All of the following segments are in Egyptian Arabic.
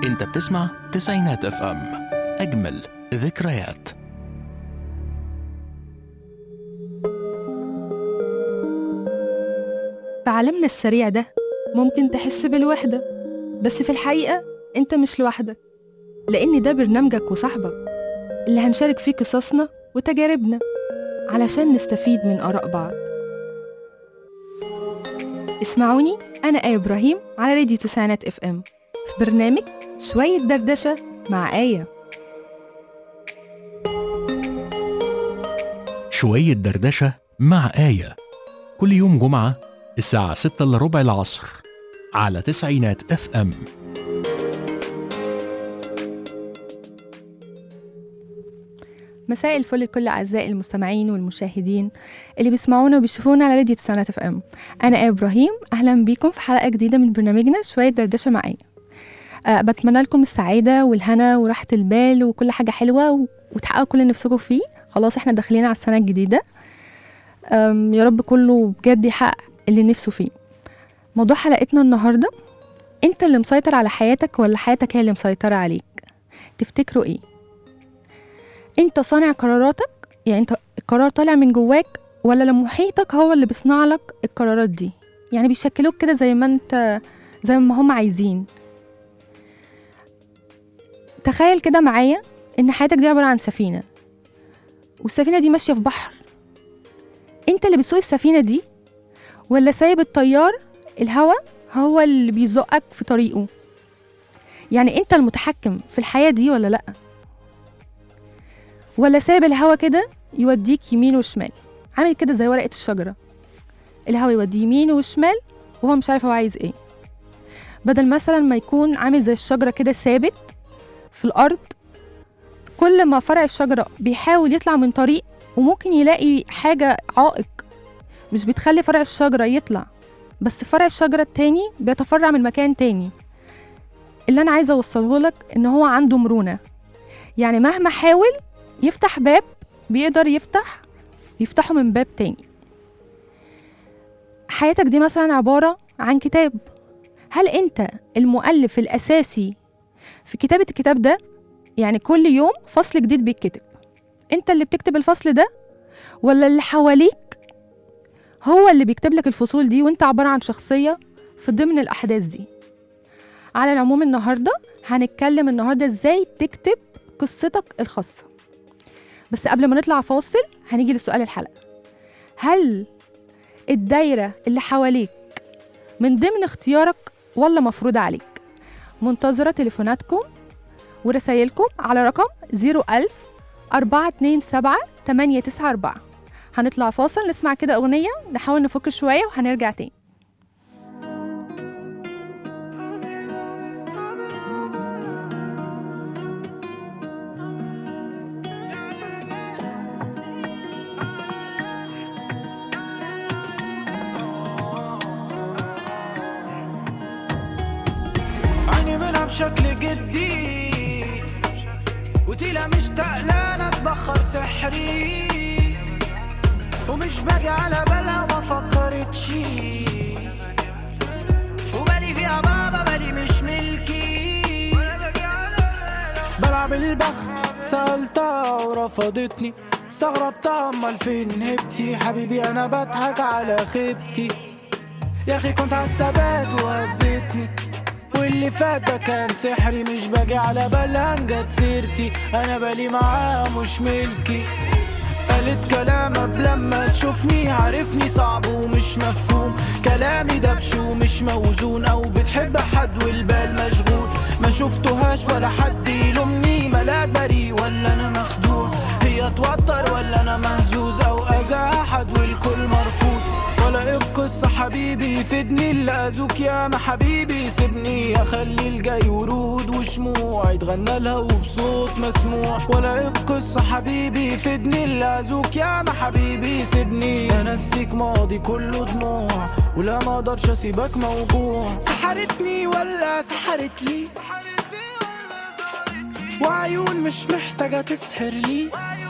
انت بتسمع تسعينات اف ام اجمل ذكريات في عالمنا السريع ده ممكن تحس بالوحدة بس في الحقيقة أنت مش لوحدك لأن ده برنامجك وصاحبك اللي هنشارك فيه قصصنا وتجاربنا علشان نستفيد من آراء بعض اسمعوني أنا آية إبراهيم على راديو تسعينات اف ام في برنامج شوية دردشة مع آية شوية دردشة مع آية كل يوم جمعة الساعة 6 إلا ربع العصر على تسعينات اف ام مساء الفل لكل أعزائي المستمعين والمشاهدين اللي بيسمعونا وبيشوفونا على راديو تسعينات اف ام أنا آية إبراهيم أهلا بيكم في حلقة جديدة من برنامجنا شوية دردشة معايا أه بتمنى لكم السعادة والهنا وراحة البال وكل حاجة حلوة و- وتحققوا كل اللي نفسكم فيه خلاص احنا داخلين على السنة الجديدة أم، يا رب كله بجد يحقق اللي نفسه فيه موضوع حلقتنا النهاردة انت اللي مسيطر على حياتك ولا حياتك هي اللي مسيطرة عليك تفتكروا ايه انت صانع قراراتك يعني انت القرار طالع من جواك ولا لما محيطك هو اللي بيصنع لك القرارات دي يعني بيشكلوك كده زي ما انت زي ما هم عايزين تخيل كده معايا ان حياتك دي عبارة عن سفينة والسفينة دي ماشية في بحر انت اللي بتسوق السفينة دي ولا سايب الطيار الهوا هو اللي بيزقك في طريقه يعني انت المتحكم في الحياة دي ولا لأ ولا سايب الهوا كده يوديك يمين وشمال عامل كده زي ورقة الشجرة الهوا يوديه يمين وشمال وهو مش عارف هو عايز ايه بدل مثلا ما يكون عامل زي الشجرة كده ثابت في الأرض كل ما فرع الشجرة بيحاول يطلع من طريق وممكن يلاقي حاجة عائق مش بتخلي فرع الشجرة يطلع بس فرع الشجرة التاني بيتفرع من مكان تاني اللي أنا عايزة أوصله لك إن هو عنده مرونة يعني مهما حاول يفتح باب بيقدر يفتح يفتحه من باب تاني حياتك دي مثلا عبارة عن كتاب هل انت المؤلف الأساسي في كتابة الكتاب ده يعني كل يوم فصل جديد بيتكتب انت اللي بتكتب الفصل ده ولا اللي حواليك هو اللي بيكتب لك الفصول دي وانت عبارة عن شخصية في ضمن الأحداث دي على العموم النهاردة هنتكلم النهاردة ازاي تكتب قصتك الخاصة بس قبل ما نطلع فاصل هنيجي لسؤال الحلقة هل الدايرة اللي حواليك من ضمن اختيارك ولا مفروضة عليك منتظرة تليفوناتكم ورسايلكم على رقم 01000 427 894 هنطلع فاصل نسمع كده أغنية نحاول نفك شوية وهنرجع تاني عيني منها بشكل جدي وتيلا مشتاق لا اتبخر سحري ومش باجي على بالها وما فكرتش وبالي فيها بابا بالي مش ملكي بلعب البخت سألتها ورفضتني استغربتها امال فين هبتي حبيبي انا بضحك على خيبتي يا اخي كنت عالثبات وهزتني واللي فات ده كان سحري مش باجي على بالها جت سيرتي انا بالي معاها مش ملكي قالت كلام قبل لما تشوفني عارفني صعب ومش مفهوم كلامي دبش ومش موزون او بتحب حد والبال مشغول ما شفتهاش ولا حد يلومني ملاك بريء ولا انا مخدوع هي توتر ولا انا مهزوز او اذى احد والكل مرفوض ولا ايه القصة حبيبي يفيدني اللي اذوك يا ما حبيبي سيبني اخلي الجاي ورود وشموع يتغنى لها وبصوت مسموع ولا ايه القصة حبيبي يفيدني اللي اذوك يا ما حبيبي سيبني انسيك ماضي كله دموع ولا ما اقدرش اسيبك موجوع سحرتني ولا سحرت لي وعيون مش محتاجة تسحر لي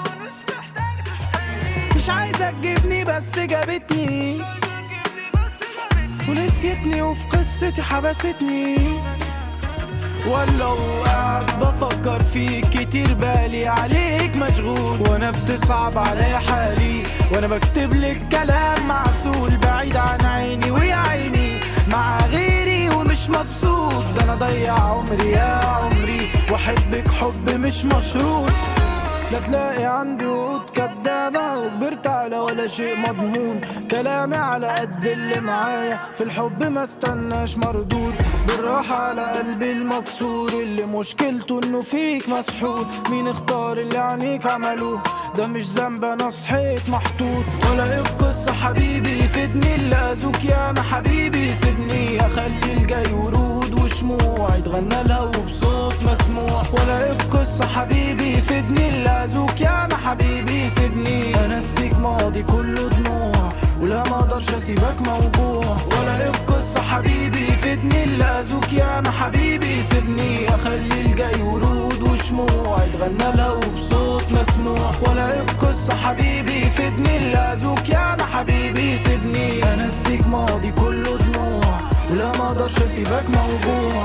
مش عايزة تجيبني بس جابتني ونسيتني وفي قصتي حبستني ولو قاعد بفكر فيك كتير بالي عليك مشغول وانا بتصعب علي حالي وانا بكتب لك كلام معسول بعيد عن عيني ويا عيني مع غيري ومش مبسوط ده انا ضيع عمري يا عمري واحبك حب مش مشروط لا تلاقي عندي وقود كدابة وكبرت على ولا شيء مضمون كلامي على قد اللي معايا في الحب ما استناش مردود بالراحة على قلبي المكسور اللي مشكلته انه فيك مسحور مين اختار اللي عينيك عملوه ده مش ذنب انا صحيت محطوط ولا ايه القصة حبيبي فدني اللي اذوك يا ما حبيبي سيبني اخلي الجاي ورود وشموع يتغنى له بصوت مسموع ولا ايه القصة حبيبي فدني اللي اذوك يا ما حبيبي سيبني انسيك ماضي كله دموع ولا ما اقدرش اسيبك موجوع ولا ايه القصة حبيبي فدني اللي اذوك يا ما حبيبي سيبني اخلي الجاي ورود وشموع يتغنى له بصوت مسموع ولا ايه القصة حبيبي فدني اللي اذوك يا ما حبيبي سيبني انسيك ماضي كله دموع ولا ما اقدرش اسيبك موجوع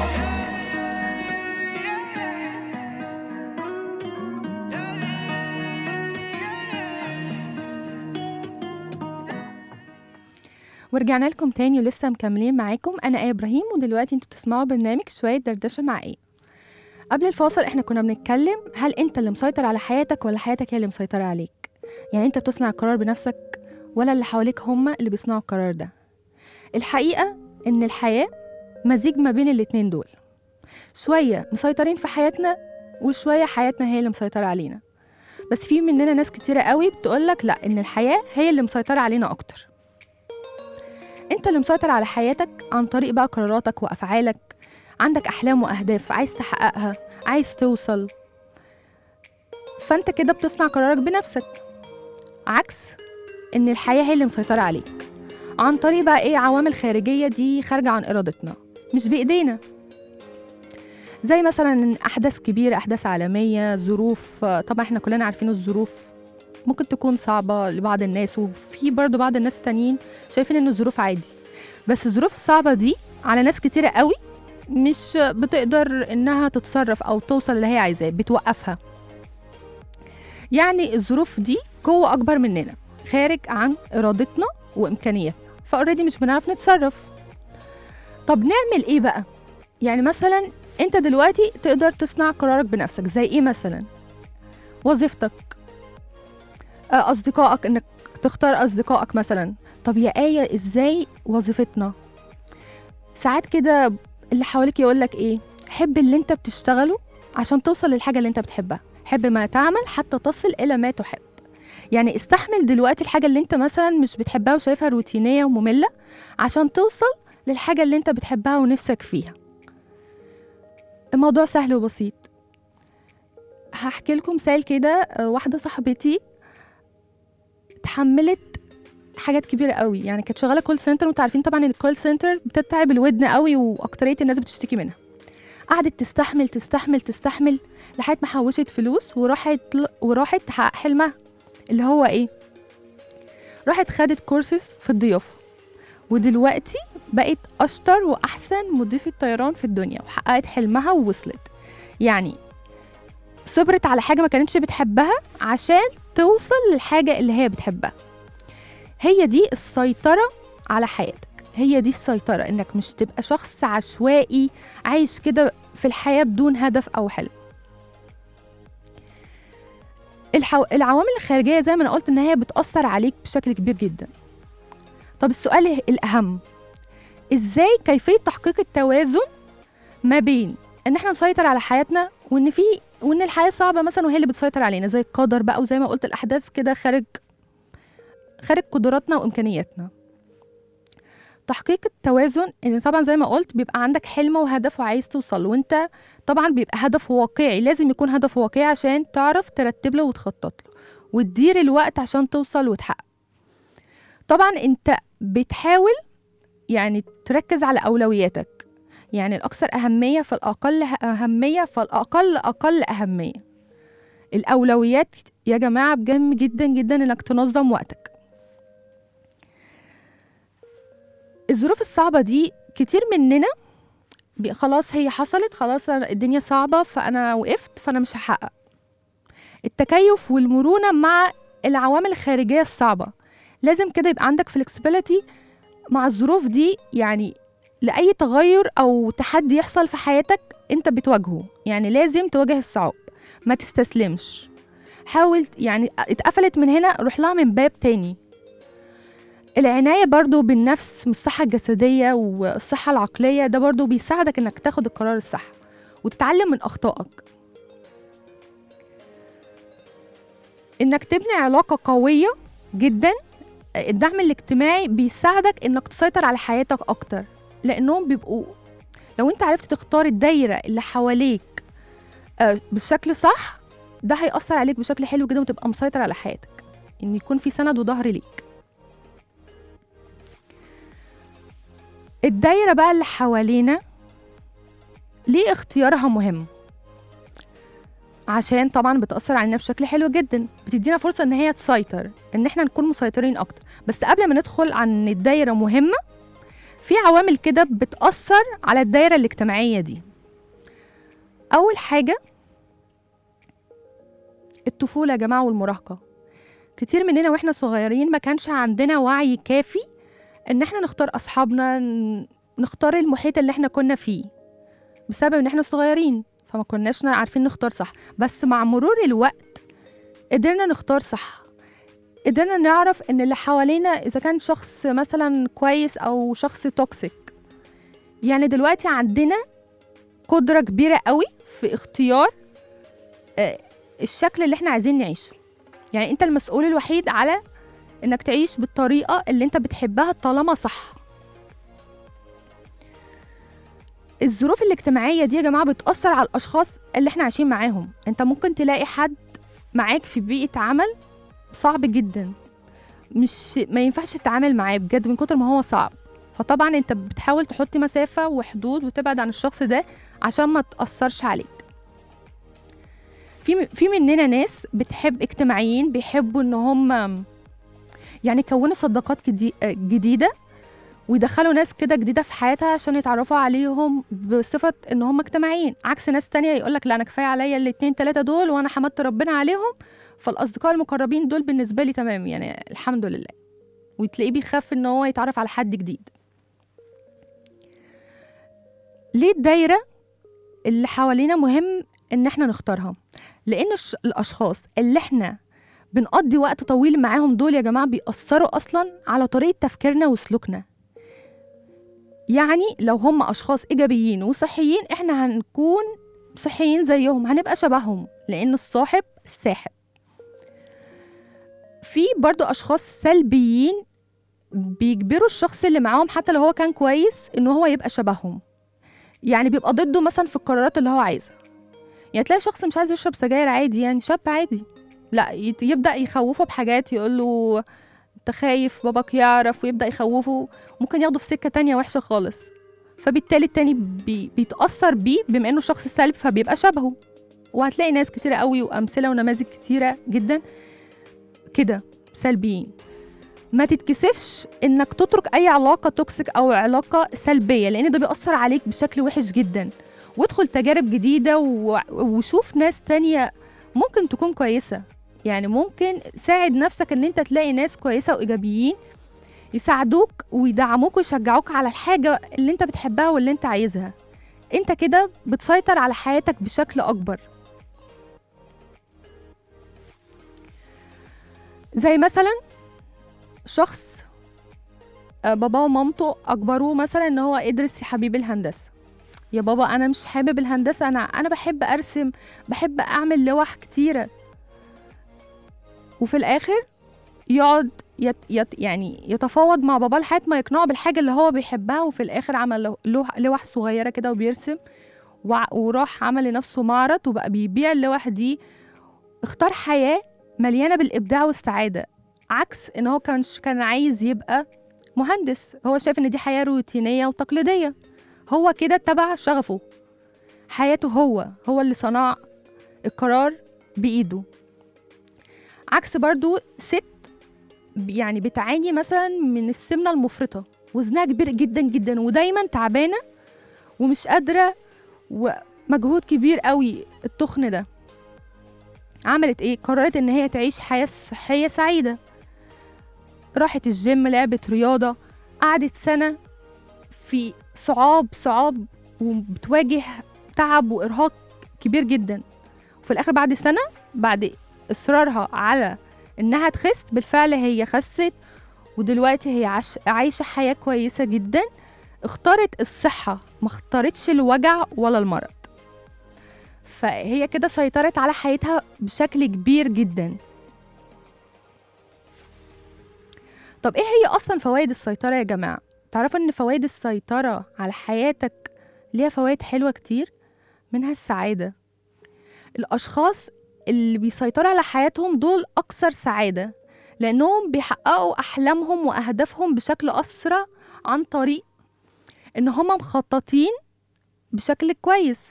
ورجعنا لكم تاني ولسه مكملين معاكم انا ايه ابراهيم ودلوقتي انتوا بتسمعوا برنامج شويه دردشه مع ايه قبل الفاصل احنا كنا بنتكلم هل انت اللي مسيطر على حياتك ولا حياتك هي اللي مسيطره عليك يعني انت بتصنع القرار بنفسك ولا اللي حواليك هم اللي بيصنعوا القرار ده الحقيقه ان الحياه مزيج ما بين الاتنين دول شويه مسيطرين في حياتنا وشويه حياتنا هي اللي مسيطره علينا بس في مننا ناس كتيره قوي بتقولك لا ان الحياه هي اللي مسيطره علينا اكتر انت اللي مسيطر على حياتك عن طريق بقى قراراتك وافعالك عندك احلام واهداف عايز تحققها عايز توصل فانت كده بتصنع قرارك بنفسك عكس ان الحياه هي اللي مسيطره عليك عن طريق بقى ايه عوامل خارجيه دي خارجه عن ارادتنا مش بايدينا زي مثلا احداث كبيره احداث عالميه ظروف طبعا احنا كلنا عارفين الظروف ممكن تكون صعبة لبعض الناس وفي برضو بعض الناس التانيين شايفين ان الظروف عادي بس الظروف الصعبة دي على ناس كتيرة قوي مش بتقدر انها تتصرف او توصل اللي هي عايزاه بتوقفها يعني الظروف دي قوة اكبر مننا خارج عن ارادتنا وامكانياتنا فاوريدي مش بنعرف نتصرف طب نعمل ايه بقى يعني مثلا انت دلوقتي تقدر تصنع قرارك بنفسك زي ايه مثلا وظيفتك اصدقائك انك تختار اصدقائك مثلا طب يا ايه ازاي وظيفتنا ساعات كده اللي حواليك يقول لك ايه حب اللي انت بتشتغله عشان توصل للحاجه اللي انت بتحبها حب ما تعمل حتى تصل الى ما تحب يعني استحمل دلوقتي الحاجه اللي انت مثلا مش بتحبها وشايفها روتينيه وممله عشان توصل للحاجه اللي انت بتحبها ونفسك فيها الموضوع سهل وبسيط هحكي لكم مثال كده واحده صاحبتي اتحملت حاجات كبيره قوي يعني كانت شغاله كول سنتر وانتوا عارفين طبعا ان الكول سنتر بتتعب الودن قوي واكتريه الناس بتشتكي منها قعدت تستحمل تستحمل تستحمل لحد ما حوشت فلوس وراحت وراحت تحقق حلمها اللي هو ايه راحت خدت كورسز في الضيافه ودلوقتي بقت اشطر واحسن مضيفه طيران في الدنيا وحققت حلمها ووصلت يعني صبرت على حاجه ما كانتش بتحبها عشان توصل للحاجة اللي هي بتحبها هي دي السيطرة على حياتك هي دي السيطرة انك مش تبقى شخص عشوائي عايش كده في الحياة بدون هدف او حلم الحو... العوامل الخارجية زي ما انا قلت ان هي بتأثر عليك بشكل كبير جدا طب السؤال الأهم ازاي كيفية تحقيق التوازن ما بين ان احنا نسيطر على حياتنا وان في وان الحياه صعبه مثلا وهي اللي بتسيطر علينا زي القدر بقى وزي ما قلت الاحداث كده خارج خارج قدراتنا وامكانياتنا تحقيق التوازن ان طبعا زي ما قلت بيبقى عندك حلم وهدف وعايز توصل وانت طبعا بيبقى هدف واقعي لازم يكون هدف واقعي عشان تعرف ترتب له وتخطط له وتدير الوقت عشان توصل وتحقق طبعا انت بتحاول يعني تركز على اولوياتك يعني الأكثر أهمية فالأقل أهمية فالأقل أقل أهمية الأولويات يا جماعة بجم جدا جدا إنك تنظم وقتك الظروف الصعبة دي كتير مننا بي- خلاص هي حصلت خلاص أنا- الدنيا صعبة فأنا وقفت فأنا مش هحقق التكيف والمرونة مع العوامل الخارجية الصعبة لازم كده يبقى عندك flexibility مع الظروف دي يعني لأي تغير أو تحدي يحصل في حياتك أنت بتواجهه يعني لازم تواجه الصعاب ما تستسلمش حاول يعني اتقفلت من هنا روح لها من باب تاني العناية برضو بالنفس من الصحة الجسدية والصحة العقلية ده برضو بيساعدك انك تاخد القرار الصح وتتعلم من أخطائك انك تبني علاقة قوية جدا الدعم الاجتماعي بيساعدك انك تسيطر على حياتك اكتر لانهم بيبقوا لو انت عرفت تختار الدايرة اللي حواليك آه، بالشكل صح ده هيأثر عليك بشكل حلو جدا وتبقى مسيطر على حياتك ان يكون في سند وظهر ليك الدايرة بقى اللي حوالينا ليه اختيارها مهم عشان طبعا بتأثر علينا بشكل حلو جدا بتدينا فرصة ان هي تسيطر ان احنا نكون مسيطرين اكتر بس قبل ما ندخل عن الدايرة مهمة في عوامل كده بتأثر على الدايرة الاجتماعية دي أول حاجة الطفولة يا جماعة والمراهقة كتير مننا واحنا صغيرين ما كانش عندنا وعي كافي ان احنا نختار اصحابنا ن- نختار المحيط اللي احنا كنا فيه بسبب ان احنا صغيرين فما كناش عارفين نختار صح بس مع مرور الوقت قدرنا نختار صح قدرنا نعرف ان اللي حوالينا اذا كان شخص مثلا كويس او شخص توكسيك يعني دلوقتي عندنا قدرة كبيرة قوي في اختيار آه، الشكل اللي احنا عايزين نعيشه يعني انت المسؤول الوحيد على انك تعيش بالطريقة اللي انت بتحبها طالما صح الظروف الاجتماعية دي يا جماعة بتأثر على الأشخاص اللي احنا عايشين معاهم انت ممكن تلاقي حد معاك في بيئة عمل صعب جدا مش ما ينفعش تتعامل معاه بجد من كتر ما هو صعب فطبعا انت بتحاول تحط مسافة وحدود وتبعد عن الشخص ده عشان ما تأثرش عليك في في مننا ناس بتحب اجتماعيين بيحبوا ان هم يعني يكونوا صداقات جدي- جديدة ويدخلوا ناس كده جديدة في حياتها عشان يتعرفوا عليهم بصفة ان هم اجتماعيين عكس ناس تانية يقولك لا انا كفاية عليا الاتنين تلاتة دول وانا حمدت ربنا عليهم فالاصدقاء المقربين دول بالنسبة لي تمام يعني الحمد لله وتلاقيه بيخاف ان هو يتعرف على حد جديد ليه الدايرة اللي حوالينا مهم ان احنا نختارها لان الش- الاشخاص اللي احنا بنقضي وقت طويل معاهم دول يا جماعة بيأثروا أصلا على طريقة تفكيرنا وسلوكنا يعني لو هم أشخاص إيجابيين وصحيين إحنا هنكون صحيين زيهم هنبقى شبههم لأن الصاحب الساحب في برضو أشخاص سلبيين بيجبروا الشخص اللي معاهم حتى لو هو كان كويس إن هو يبقى شبههم يعني بيبقى ضده مثلا في القرارات اللي هو عايزها يعني تلاقي شخص مش عايز يشرب سجاير عادي يعني شاب عادي لا يت- يبدا يخوفه بحاجات يقول له انت خايف باباك يعرف ويبدا يخوفه ممكن ياخده في سكه تانية وحشه خالص فبالتالي التاني بي بيتاثر بيه بما انه شخص سلب فبيبقى شبهه وهتلاقي ناس كتيره قوي وامثله ونماذج كتيره جدا كده سلبيين ما تتكسفش انك تترك اي علاقه توكسيك او علاقه سلبيه لان ده بيأثر عليك بشكل وحش جدا وادخل تجارب جديده و- وشوف ناس تانية ممكن تكون كويسة يعني ممكن ساعد نفسك ان انت تلاقي ناس كويسة وايجابيين يساعدوك ويدعموك ويشجعوك على الحاجة اللي انت بتحبها واللي انت عايزها انت كده بتسيطر على حياتك بشكل اكبر زي مثلا شخص آه، باباه ومامته اجبروه مثلا ان هو ادرس يا حبيبي الهندسه يا بابا انا مش حابب الهندسه انا انا بحب ارسم بحب اعمل لوح كتيره وفي الاخر يقعد يت يت يعني يتفاوض مع باباه لحد ما يقنعه بالحاجه اللي هو بيحبها وفي الاخر عمل له- لوح لوح صغيره كده وبيرسم وع- وراح عمل لنفسه معرض وبقى بيبيع اللوح دي اختار حياه مليانه بالابداع والسعاده عكس ان هو كانش كان عايز يبقى مهندس هو شايف ان دي حياه روتينيه وتقليديه هو كده اتبع شغفه حياته هو هو اللي صنع القرار بإيده عكس برضو ست يعني بتعاني مثلا من السمنة المفرطة وزنها كبير جدا جدا ودايما تعبانة ومش قادرة ومجهود كبير قوي التخن ده عملت ايه قررت ان هي تعيش حياة صحية سعيدة راحت الجيم لعبت رياضة قعدت سنة في صعاب صعاب وبتواجه تعب وإرهاق كبير جدا وفي الآخر بعد سنة بعد إصرارها على إنها تخس بالفعل هي خست ودلوقتي هي عش... عايشة حياة كويسة جدا اختارت الصحة ما اختارتش الوجع ولا المرض فهي كده سيطرت على حياتها بشكل كبير جدا طب ايه هي اصلا فوائد السيطرة يا جماعة تعرفوا ان فوائد السيطرة على حياتك ليها فوائد حلوة كتير منها السعادة الاشخاص اللي بيسيطروا على حياتهم دول اكثر سعادة لانهم بيحققوا احلامهم واهدافهم بشكل اسرع عن طريق ان هم مخططين بشكل كويس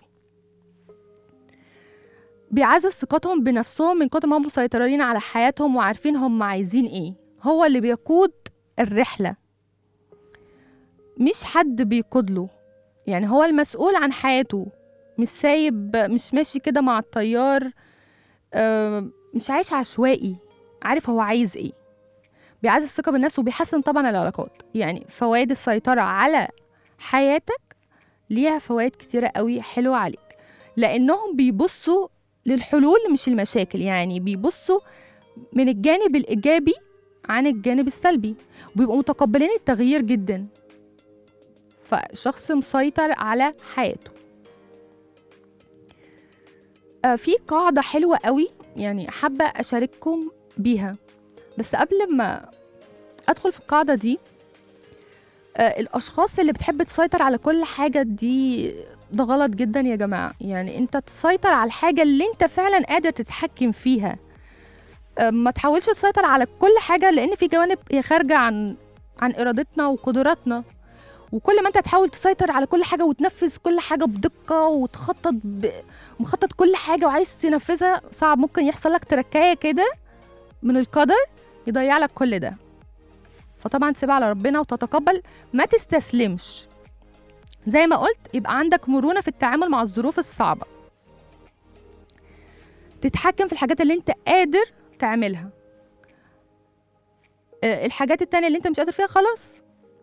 بيعزز ثقتهم بنفسهم من كتر ما هم مسيطرين على حياتهم وعارفين هم عايزين ايه هو اللي بيقود الرحلة مش حد بيقود له يعني هو المسؤول عن حياته مش سايب مش ماشي كده مع التيار آه، مش عايش عشوائي عارف هو عايز ايه بيعزز الثقة بالنفس وبيحسن طبعا العلاقات يعني فوائد السيطرة على حياتك ليها فوائد كتيرة قوي حلوة عليك لأنهم بيبصوا للحلول مش المشاكل يعني بيبصوا من الجانب الإيجابي عن الجانب السلبي وبيبقوا متقبلين التغيير جدا فشخص مسيطر على حياته آه، في قاعدة حلوة قوي يعني حابة أشارككم بيها بس قبل ما أدخل في القاعدة دي آه، الأشخاص اللي بتحب تسيطر على كل حاجة دي ده غلط جدا يا جماعة يعني أنت تسيطر على الحاجة اللي أنت فعلا قادر تتحكم فيها آه، ما تحاولش تسيطر على كل حاجة لأن في جوانب هي خارجة عن عن إرادتنا وقدراتنا وكل ما انت تحاول تسيطر على كل حاجه وتنفذ كل حاجه بدقه وتخطط ب... مخطط كل حاجه وعايز تنفذها صعب ممكن يحصل لك تركايه كده من القدر يضيع لك كل ده فطبعا تسيبها على ربنا وتتقبل ما تستسلمش زي ما قلت يبقى عندك مرونه في التعامل مع الظروف الصعبه تتحكم في الحاجات اللي انت قادر تعملها آه، الحاجات التانية اللي انت مش قادر فيها خلاص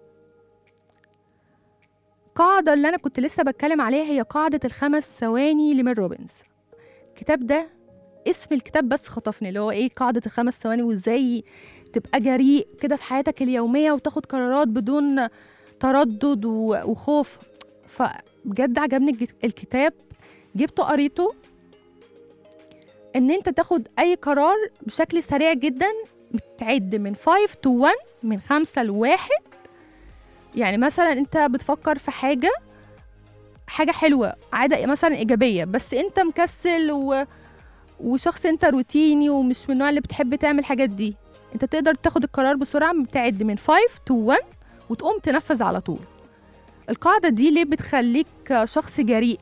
قاعدة اللي أنا كنت لسه بتكلم عليها هي قاعدة الخمس ثواني لمير روبنز الكتاب ده اسم الكتاب بس خطفني اللي هو ايه قاعدة الخمس ثواني وازاي تبقى جريء كده في حياتك اليومية وتاخد قرارات بدون تردد و- وخوف فبجد عجبني الج- الكتاب جبته قريته ان انت تاخد اي قرار بشكل سريع جدا بتعد من 5 to 1 من خمسة لواحد يعني مثلا انت بتفكر في حاجه حاجه حلوه عاده مثلا ايجابيه بس انت مكسل و... وشخص انت روتيني ومش من النوع اللي بتحب تعمل الحاجات دي انت تقدر تاخد القرار بسرعه بتعد من 5 to 1 وتقوم تنفذ على طول القاعده دي ليه بتخليك شخص جريء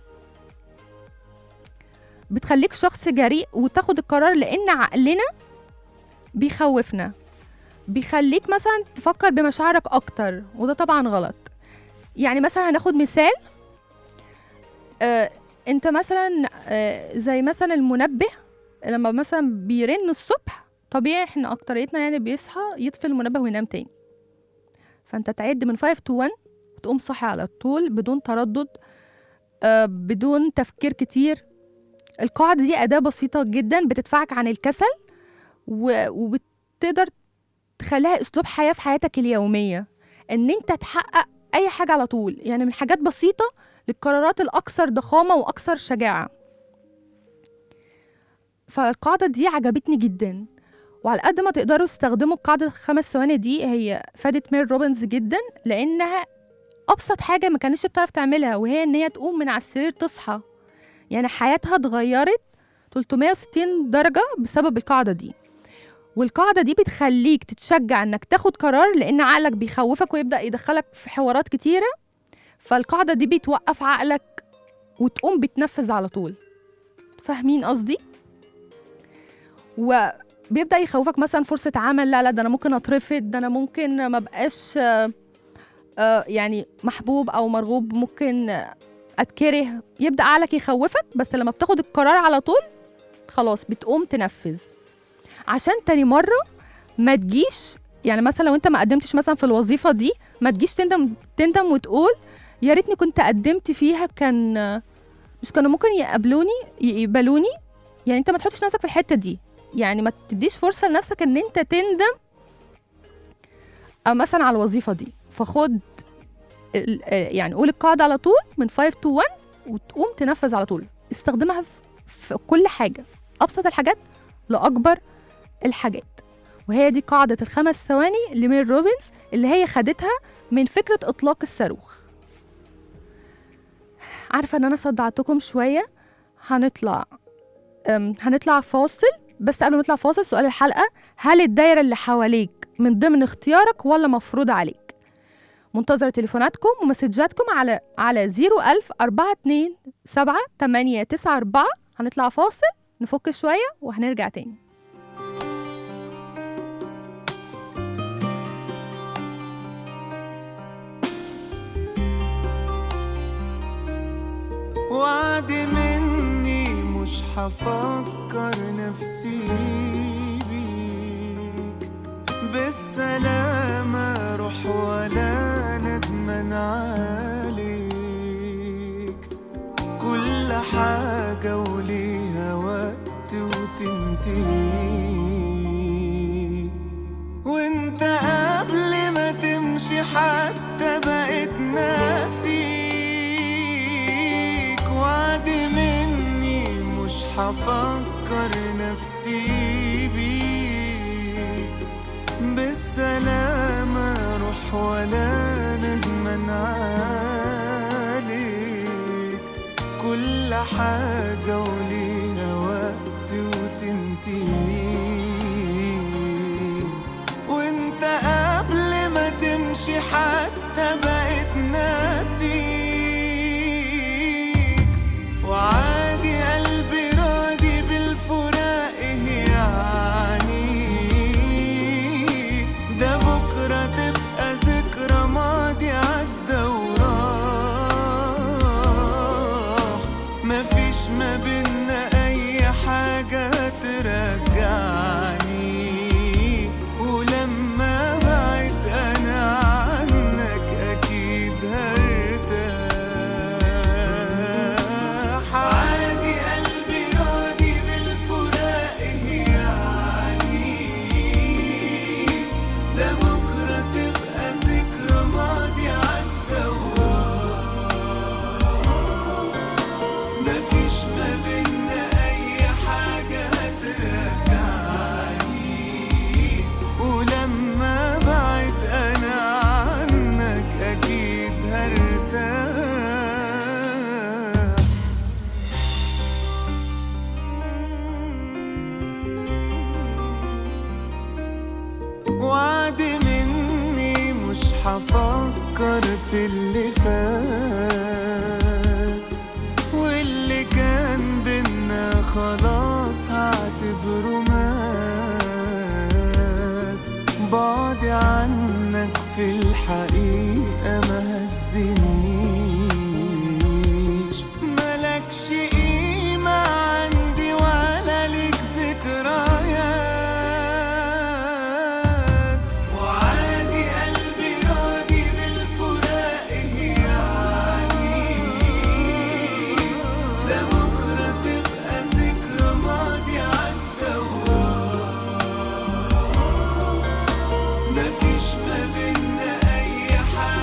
بتخليك شخص جريء وتاخد القرار لان عقلنا بيخوفنا بيخليك مثلا تفكر بمشاعرك اكتر وده طبعا غلط يعني مثلا هناخد مثال آه انت مثلا آه زي مثلا المنبه لما مثلا بيرن الصبح طبيعي احنا اكتريتنا يعني بيصحى يطفي المنبه وينام تاني فانت تعد من 5 to 1 وتقوم صاحي على طول بدون تردد آه بدون تفكير كتير القاعدة دي أداة بسيطة جدا بتدفعك عن الكسل و- وبتقدر تخليها اسلوب حياه في حياتك اليوميه ان انت تحقق اي حاجه على طول يعني من حاجات بسيطه للقرارات الاكثر ضخامه واكثر شجاعه فالقاعده دي عجبتني جدا وعلى قد ما تقدروا تستخدموا القاعده الخمس ثواني دي هي فادت مير روبنز جدا لانها ابسط حاجه ما كانتش بتعرف تعملها وهي ان هي تقوم من على السرير تصحى يعني حياتها اتغيرت 360 درجه بسبب القاعده دي والقاعدة دي بتخليك تتشجع انك تاخد قرار لان عقلك بيخوفك ويبدأ يدخلك في حوارات كتيرة فالقاعدة دي بتوقف عقلك وتقوم بتنفذ على طول فاهمين قصدي؟ وبيبدأ يخوفك مثلا فرصة عمل لا لا ده انا ممكن اترفض ده انا ممكن ما بقاش آه، آه يعني محبوب او مرغوب ممكن آه، اتكره يبدا عقلك يخوفك بس لما بتاخد القرار على طول خلاص بتقوم تنفذ عشان تاني مره ما تجيش يعني مثلا لو انت ما قدمتش مثلا في الوظيفه دي ما تجيش تندم تندم وتقول يا ريتني كنت قدمت فيها كان آه، مش كانوا ممكن يقبلوني يقبلوني يعني انت ما تحطش نفسك في الحته دي يعني ما تديش فرصه لنفسك ان انت تندم آه، مثلا على الوظيفه دي فخد ال- آه، يعني قول القاعده على طول من 5 to 1 وتقوم تنفذ على طول استخدمها في, في كل حاجه ابسط الحاجات لاكبر الحاجات وهي دي قاعده الخمس ثواني لمير روبنز اللي هي خدتها من فكره اطلاق الصاروخ عارفه ان انا صدعتكم شويه هنطلع أم، هنطلع فاصل بس قبل ما نطلع فاصل سؤال الحلقه هل الدايره اللي حواليك من ضمن اختيارك ولا مفروض عليك منتظرة تليفوناتكم ومسجاتكم على على 01000 42 7 8 9 4 هنطلع فاصل نفك شوية وهنرجع تاني وعد مني مش هفكر نفسي بيك بالسلامة روح ولا ندمان عليك كل حاجة وليها وقت وتنتهي وانت قبل ما تمشي حتى بقيت ناسيك وعد مني مش هفكر نفسي بيك بالسلامة روح ولا ندمان عليك كل حاجة وليها وقت وتنتهي وانت قبل ما تمشي حتى بقيت ناسيك وعادي قلبي راضي بالفراق يعني ده بكرة تبقى ذكرى ماضي عدى وراح مفيش ما بينا أي حاجة ترجعني ولما بعد أنا عنك أكيد هرتاح عادي قلبي راضي بالفراق يعني ده بكرة تبقى ذكرى ماضي عدى مفيش ما بينا أي حاجة هترجعني ولما بعد أنا عنك أكيد هرتاح وعد مني مش هفكر في اللي فات واللي كان بينا خلاص هعتبره مات بعدي عنك في الحقيقة ما هزنيش ملكش قيمة عندي ولا ليك ذكريات وعادي قلبي راضي بالفراق يعني ده بكرة تبقى ذكرى ماضي عدى وراح مفيش ما بينا أي حاجة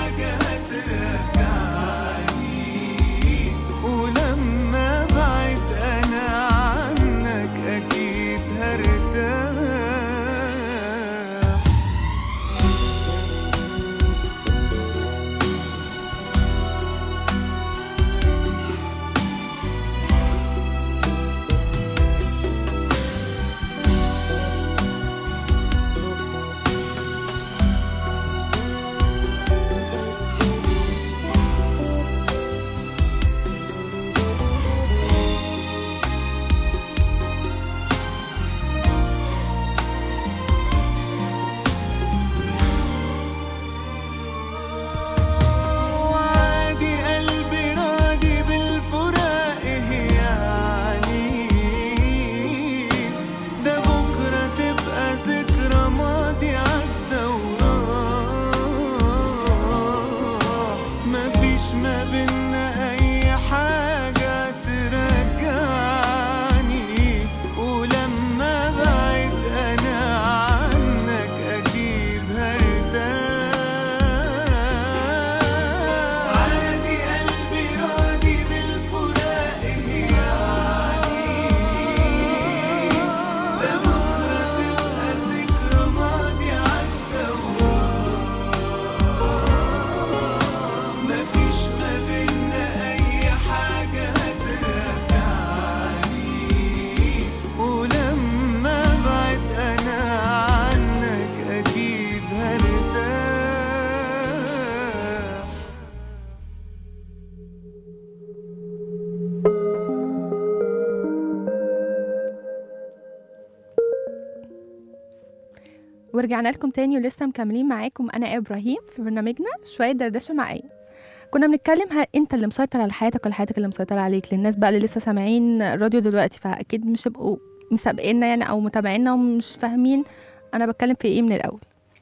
ورجعنا لكم تاني ولسه مكملين معاكم انا آية ابراهيم في برنامجنا شويه دردشه مع ايه كنا بنتكلم ها انت اللي مسيطر على حياتك ولا حياتك اللي مسيطره عليك للناس بقى اللي لسه سامعين الراديو دلوقتي فاكيد مش هيبقوا مسابقيننا يعني او متابعينا ومش فاهمين انا بتكلم في ايه من الاول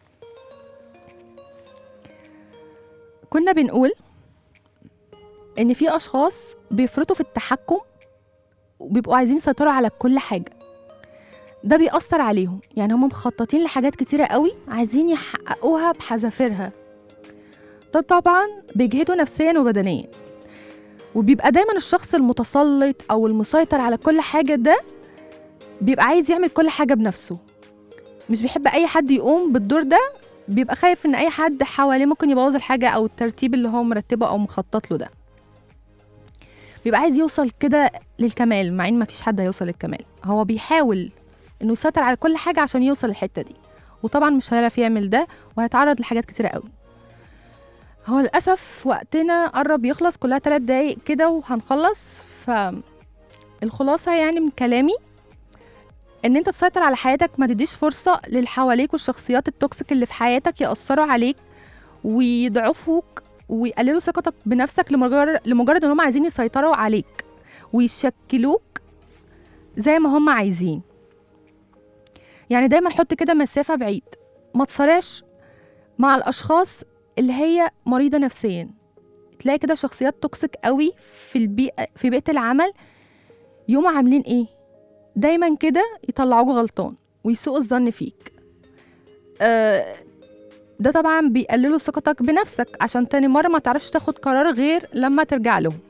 كنا بنقول ان في اشخاص بيفرطوا في التحكم وبيبقوا عايزين يسيطروا على كل حاجه ده بيأثر عليهم يعني هم مخططين لحاجات كتيرة قوي عايزين يحققوها بحذافيرها ده طبعا بيجهدوا نفسيا وبدنيا وبيبقى دايما الشخص المتسلط او المسيطر على كل حاجة ده بيبقى عايز يعمل كل حاجة بنفسه مش بيحب اي حد يقوم بالدور ده بيبقى خايف ان اي حد حواليه ممكن يبوظ الحاجة او الترتيب اللي هو مرتبه او مخطط له ده بيبقى عايز يوصل كده للكمال مع ان مفيش حد هيوصل للكمال هو بيحاول انه يسيطر على كل حاجه عشان يوصل للحته دي وطبعا مش هيعرف يعمل ده وهيتعرض لحاجات كتيره قوي هو للاسف وقتنا قرب يخلص كلها ثلاث دقايق كده وهنخلص فالخلاصه يعني من كلامي ان انت تسيطر على حياتك ما تديش فرصه للي حواليك والشخصيات التوكسيك اللي في حياتك ياثروا عليك ويضعفوك ويقللوا ثقتك بنفسك لمجرد لمجرد ان هم عايزين يسيطروا عليك ويشكلوك زي ما هم عايزين يعني دايما حط كده مسافة بعيد ما تصارعش مع الأشخاص اللي هي مريضة نفسيا تلاقي كده شخصيات توكسيك قوي في البيئة في بيئة العمل يوم عاملين ايه دايما كده يطلعوك غلطان ويسوء الظن فيك آه ده طبعا بيقللوا ثقتك بنفسك عشان تاني مرة ما تعرفش تاخد قرار غير لما ترجع لهم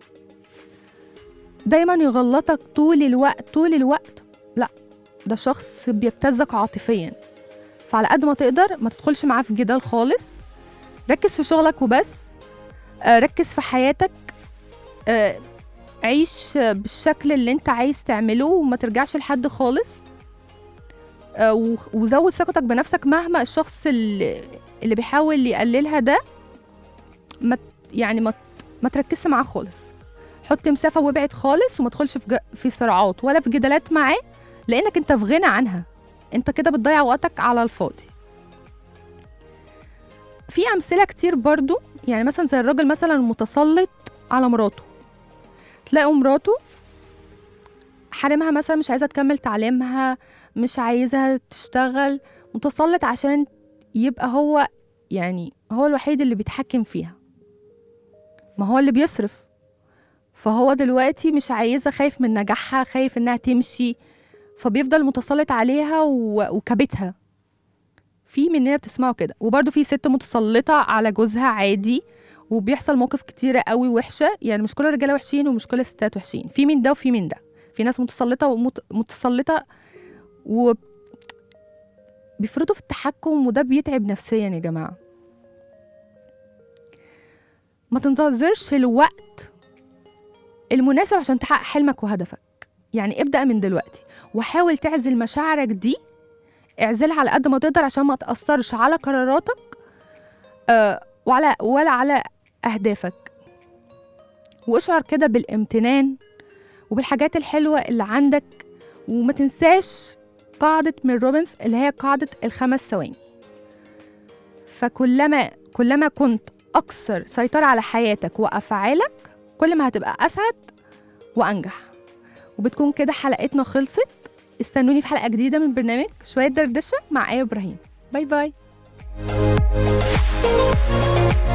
دايما يغلطك طول الوقت طول الوقت لا ده شخص بيبتزك عاطفيا فعلى قد ما تقدر ما تدخلش معاه في جدال خالص ركز في شغلك وبس آه، ركز في حياتك آه، عيش بالشكل اللي انت عايز تعمله وما ترجعش لحد خالص آه، وخ- وزود ثقتك بنفسك مهما الشخص اللي, اللي بيحاول يقللها ده ما ت- يعني ما ت- ما تركزش معاه خالص حط مسافه وابعد خالص وما تدخلش في ج- في صراعات ولا في جدالات معاه لانك انت في غنى عنها انت كده بتضيع وقتك على الفاضي في امثله كتير برضو يعني مثلا زي الراجل مثلا المتسلط على مراته تلاقوا مراته حارمها مثلا مش عايزه تكمل تعليمها مش عايزها تشتغل متسلط عشان يبقى هو يعني هو الوحيد اللي بيتحكم فيها ما هو اللي بيصرف فهو دلوقتي مش عايزة خايف من نجاحها خايف انها تمشي فبيفضل متسلط عليها و- وكبتها في مننا بتسمعوا كده وبرده في ست متسلطة على جوزها عادي وبيحصل مواقف كتيرة قوي وحشة يعني مش كل الرجالة وحشين ومش كل الستات وحشين في من ده وفي من ده في ناس متسلطة ومتسلطة و بيفرطوا في التحكم وده بيتعب نفسيا يا جماعة ما تنتظرش الوقت المناسب عشان تحقق حلمك وهدفك يعني ابدأ من دلوقتي وحاول تعزل مشاعرك دي اعزلها على قد ما تقدر عشان ما تأثرش على قراراتك آه وعلى ولا على أهدافك واشعر كده بالامتنان وبالحاجات الحلوة اللي عندك وما تنساش قاعدة من روبنز اللي هي قاعدة الخمس ثواني فكلما كلما كنت أكثر سيطرة على حياتك وأفعالك كل ما هتبقى أسعد وأنجح وبتكون كده حلقتنا خلصت استنوني في حلقة جديدة من برنامج شوية دردشة مع آية إبراهيم باي باي